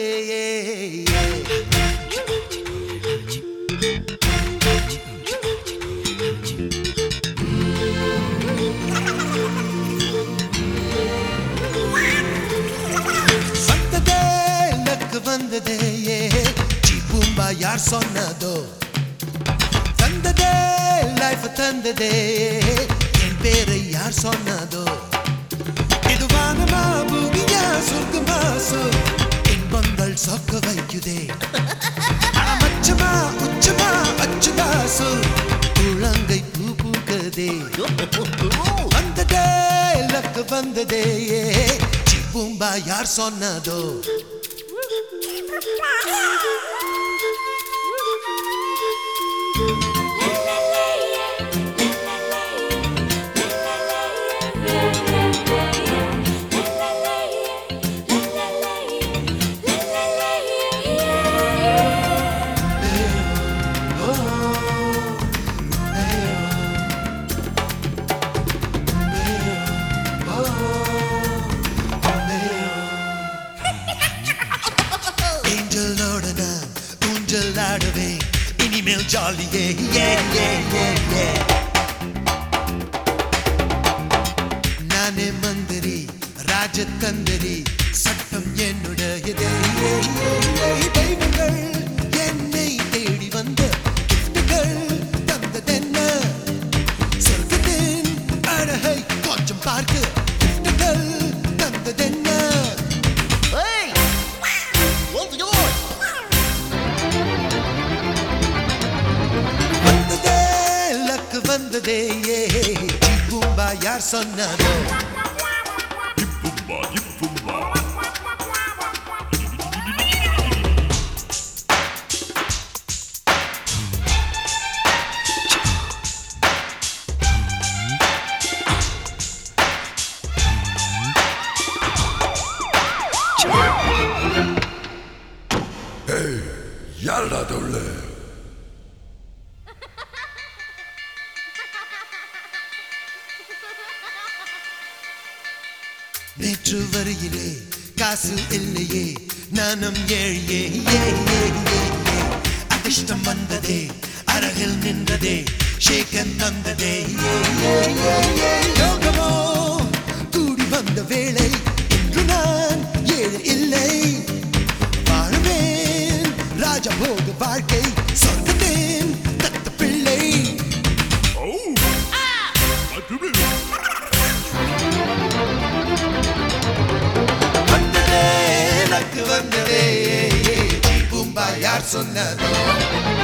ஏ, ஏ. வந்ததே லக்கு வந்ததே ஏ பூம்பா யார் சொன்னதோ தந்ததே லைஃப் தந்ததே என் பேரை யார் சொன்னதோ இது வானமா பூமியா சொர்க்கமா சொல் இன்பங்கள் சொக்க வைக்குதே அட மச்சமா உச்சமா அச்சுதா சொல் குழங்கை பூ பூக்குதே வந்ததே லக்கு வந்ததே ஏ பூம்பா யார் சொன்னதோ ஏஞ்சலோட நான் ஊஞ்சல் ஆடுவேன் இனிமேல் ஜாலியே ஏ ஏ ஏ ஏ நானே மந்திரி ராஜதந்திரி சட்டம் என்னுடையதே ஏ, ஏ, ஏ. தெய்வங்கள் என்னை தேடி வந்த கிஃப்ட்டுகள் தந்ததென்ன சொர்க்கத்தின் அழகை கொஞ்சம் பார்க்க கிஃப்ட்டுகள் தந்ததென்ன Hey! What's yours? வந்ததே லக்கு வந்ததே ஏ பூம்பா யார் சொன்னதோ யாரடா தொல்லு நேற்று வரையிலே காசு இல்லையே நானும் ஏழியே ஏ ஏ ஏ ஏ அதிர்ஷ்டம் வந்ததே அருகில் நின்றதே ஷேக்கன் தந்ததே ஏ ஏ ஏ ஏ யோகமோ கூடி வந்த வேளை இன்று நான் ஏழு இல்லை வாழுவேன் ராஜபோக வாழ்க்கை சொர்க்கத்தேன் தத்த பிள்ளை வந்ததே எனக்கு வந்ததே பூம்பா யார் சொன்னதோ